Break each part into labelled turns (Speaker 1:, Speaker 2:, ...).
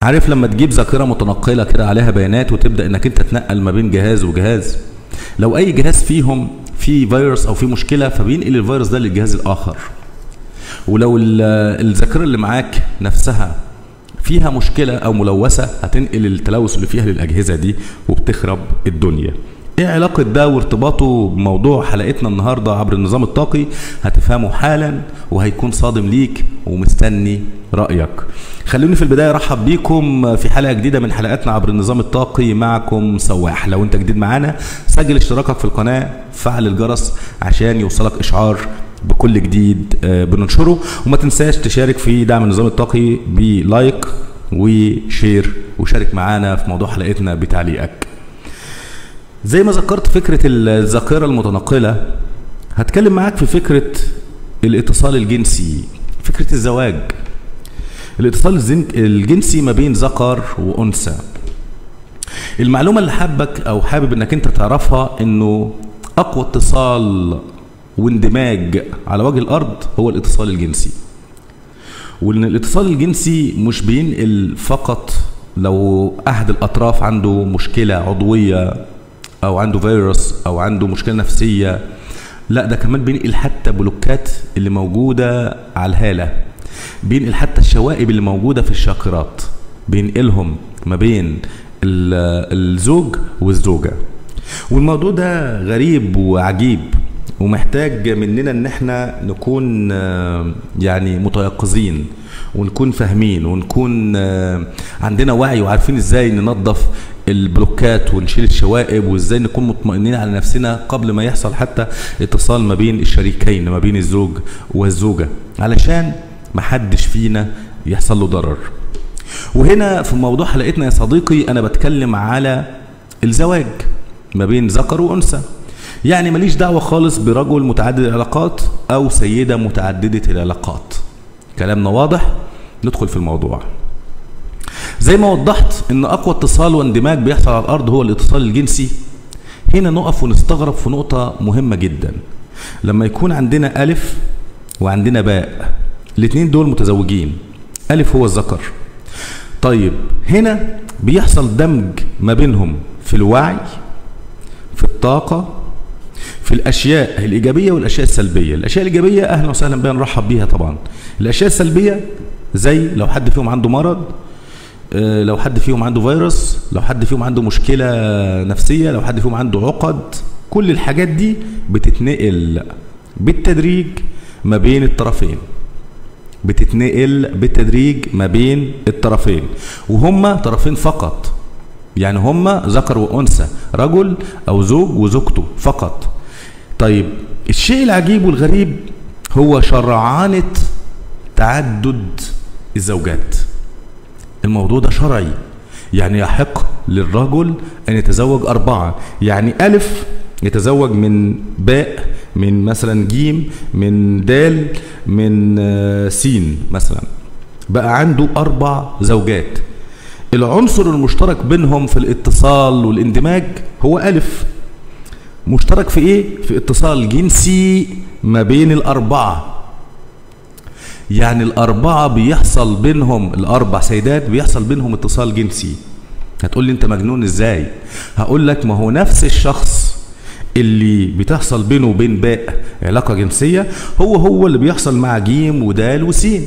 Speaker 1: عارف لما تجيب ذاكره متنقله كده عليها بيانات وتبدا انك انت تنقل ما بين جهاز وجهاز لو اي جهاز فيهم فيه فيروس او فيه مشكله فبينقل الفيروس ده للجهاز الاخر ولو ال- الذاكره اللي معاك نفسها فيها مشكله او ملوثه هتنقل التلوث اللي فيها للاجهزه دي وبتخرب الدنيا ايه علاقة ده وارتباطه بموضوع حلقتنا النهاردة عبر النظام الطاقي هتفهمه حالا وهيكون صادم ليك ومستني رأيك خلوني في البداية ارحب بيكم في حلقة جديدة من حلقاتنا عبر النظام الطاقي معكم سواح لو انت جديد معانا سجل اشتراكك في القناة فعل الجرس عشان يوصلك اشعار بكل جديد آه، بننشره وما تنساش تشارك في دعم النظام الطاقي بلايك وشير وشارك معانا في موضوع حلقتنا بتعليقك زي ما ذكرت فكرة الذاكرة المتنقلة هتكلم معاك في فكرة الاتصال الجنسي فكرة الزواج الاتصال الزن- الجنسي ما بين ذكر وأنثى المعلومة اللي حابك أو حابب إنك أنت تعرفها إنه أقوى اتصال واندماج على وجه الأرض هو الاتصال الجنسي وان الاتصال الجنسي مش بينقل فقط لو احد الاطراف عنده مشكله عضويه او عنده فيروس او عنده مشكله نفسيه لا ده كمان بينقل حتى بلوكات اللي موجوده على الهاله بينقل حتى الشوائب اللي موجوده في الشاكرات بينقلهم ما بين ال- الزوج والزوجه والموضوع ده غريب وعجيب ومحتاج مننا ان احنا نكون آه، يعني متيقظين ونكون فاهمين ونكون آه، عندنا وعي وعارفين ازاي ننظف البلوكات ونشيل الشوائب وازاي نكون مطمئنين على نفسنا قبل ما يحصل حتى اتصال ما بين الشريكين ما بين الزوج والزوجة علشان محدش فينا يحصل له ضرر وهنا في موضوع حلقتنا يا صديقي انا بتكلم على الزواج ما بين ذكر وانثى يعني ماليش دعوه خالص برجل متعدد العلاقات او سيده متعدده العلاقات كلامنا واضح ندخل في الموضوع زي ما وضحت ان اقوى اتصال واندماج بيحصل على الارض هو الاتصال الجنسي هنا نقف ونستغرب في نقطه مهمه جدا لما يكون عندنا الف وعندنا باء الاثنين دول متزوجين الف هو الذكر طيب هنا بيحصل دمج ما بينهم في الوعي في الطاقة في الأشياء الإيجابية والأشياء السلبية الأشياء الإيجابية أهلا وسهلا بها نرحب بيها طبعا الأشياء السلبية زي لو حد فيهم عنده مرض آه، لو حد فيهم عنده فيروس لو حد فيهم عنده مشكلة نفسية لو حد فيهم عنده عقد كل الحاجات دي بتتنقل بالتدريج ما بين الطرفين بتتنقل بالتدريج ما بين الطرفين وهما طرفين فقط يعني هما ذكر وانثى رجل او زوج وزوجته فقط طيب الشيء العجيب والغريب هو شرعانة تعدد الزوجات الموضوع ده شرعي يعني يحق للرجل ان يتزوج اربعه يعني الف يتزوج من باء من مثلا جيم من دال من آه، سين مثلا بقى عنده اربع زوجات العنصر المشترك بينهم في الاتصال والاندماج هو الف مشترك في ايه في اتصال جنسي ما بين الاربعه يعني الأربعة بيحصل بينهم الأربع سيدات بيحصل بينهم اتصال جنسي هتقول لي أنت مجنون إزاي هقول لك ما هو نفس الشخص اللي بتحصل بينه وبين باء علاقة جنسية هو هو اللي بيحصل مع جيم ودال وسين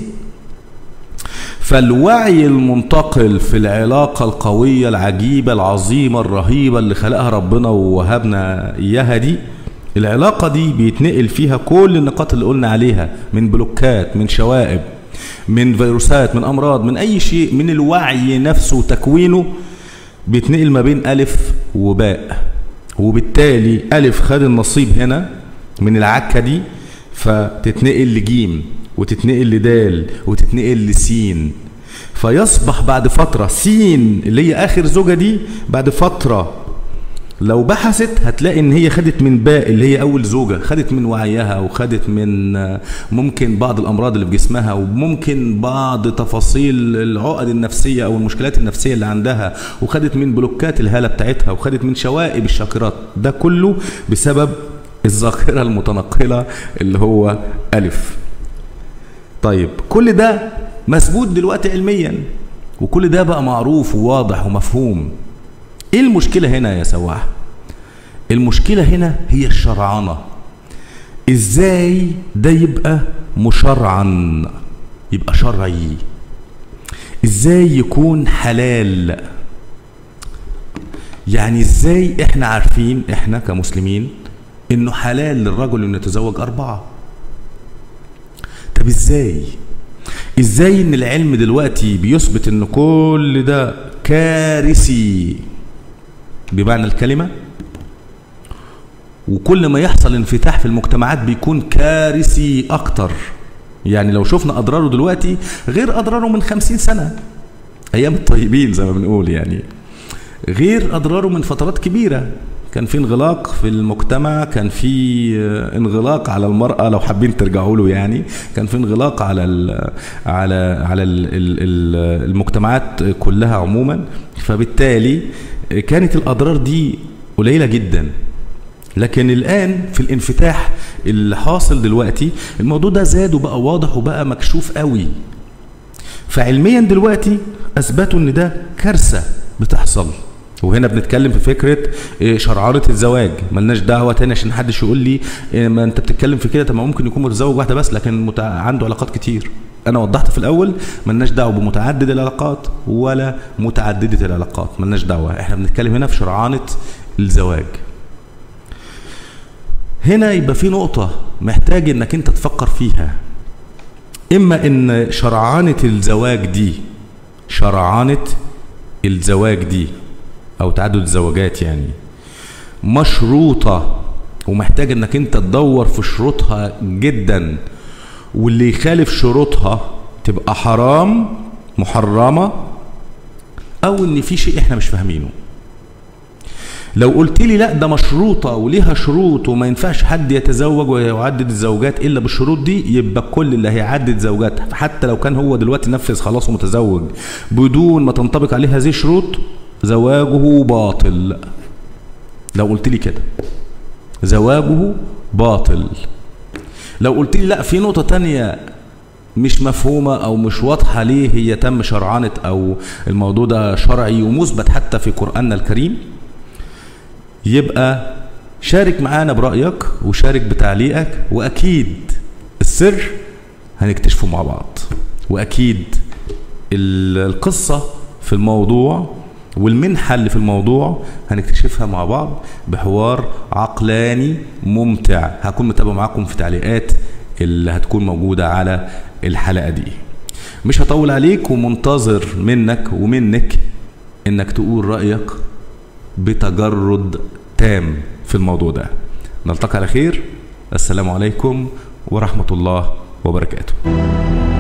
Speaker 1: فالوعي المنتقل في العلاقة القوية العجيبة العظيمة الرهيبة اللي خلقها ربنا ووهبنا إياها دي العلاقة دي بيتنقل فيها كل النقاط اللي قلنا عليها من بلوكات من شوائب من فيروسات من أمراض من أي شيء من الوعي نفسه وتكوينه بيتنقل ما بين ألف وباء وبالتالي ألف خد النصيب هنا من العكة دي فتتنقل لجيم وتتنقل لدال وتتنقل لسين فيصبح بعد فترة سين اللي هي آخر زوجة دي بعد فترة لو بحثت هتلاقي ان هي خدت من باء اللي هي اول زوجه خدت من وعيها وخدت من آه، ممكن بعض الامراض اللي في جسمها وممكن بعض تفاصيل العقد النفسيه او المشكلات النفسيه اللي عندها وخدت من بلوكات الهاله بتاعتها وخدت من شوائب الشاكرات ده كله بسبب الذاكره المتنقله اللي هو الف طيب كل ده مثبوت دلوقتي علميا وكل ده بقى معروف وواضح ومفهوم ايه المشكلة هنا يا سواح المشكلة هنا هي الشرعنة ازاي ده يبقى مشرعا يبقى شرعي ازاي يكون حلال يعني ازاي احنا عارفين احنا كمسلمين انه حلال للرجل انه يتزوج اربعة طب ازاي ازاي ان العلم دلوقتي بيثبت ان كل ده كارثي بمعنى الكلمة وكل ما يحصل انفتاح في المجتمعات بيكون كارثي اكتر يعني لو شفنا اضراره دلوقتي غير اضراره من خمسين سنة ايام الطيبين زي ما بنقول يعني غير اضراره من فترات كبيرة كان في انغلاق في المجتمع كان في انغلاق على المرأة لو حابين ترجعوا له يعني كان في انغلاق على ال على على ال ال المجتمعات كلها عموما فبالتالي كانت الاضرار دي قليلة جدا لكن الان في الانفتاح اللي حاصل دلوقتي الموضوع ده زاد وبقى واضح وبقى مكشوف قوي فعلميا دلوقتي اثبتوا ان ده كارثه بتحصل وهنا بنتكلم في فكره شرعانه الزواج ملناش دعوه تاني عشان حدش يقول لي ما انت بتتكلم في كده طب ما ممكن يكون متزوج واحده بس لكن متع... عنده علاقات كتير انا وضحت في الاول ملناش دعوه بمتعدد العلاقات ولا متعدده العلاقات ملناش دعوه احنا بنتكلم هنا في شرعانه الزواج هنا يبقى في نقطه محتاج انك انت تفكر فيها اما ان شرعانه الزواج دي شرعانه الزواج دي او تعدد الزواجات يعني مشروطة ومحتاج انك انت تدور في شروطها جدا واللي يخالف شروطها تبقى حرام محرمة او ان في شيء احنا مش فاهمينه لو قلت لي لا ده مشروطة وليها شروط وما ينفعش حد يتزوج ويعدد الزوجات إلا بالشروط دي يبقى كل اللي هيعدد زوجات حتى لو كان هو دلوقتي نفذ خلاص ومتزوج بدون ما تنطبق عليه هذه الشروط زواجه باطل لو قلت لي كده زواجه باطل لو قلت لي لا في نقطة تانية مش مفهومة أو مش واضحة ليه هي تم شرعنة أو الموضوع ده شرعي ومثبت حتى في قرآننا الكريم يبقى شارك معانا برأيك وشارك بتعليقك وأكيد السر هنكتشفه مع بعض وأكيد القصة في الموضوع والمنحة اللي في الموضوع هنكتشفها مع بعض بحوار عقلاني ممتع هكون متابع معاكم في تعليقات اللي هتكون موجودة على الحلقة دي مش هطول عليك ومنتظر منك ومنك انك تقول رأيك بتجرد تام في الموضوع ده نلتقي على خير السلام عليكم ورحمة الله وبركاته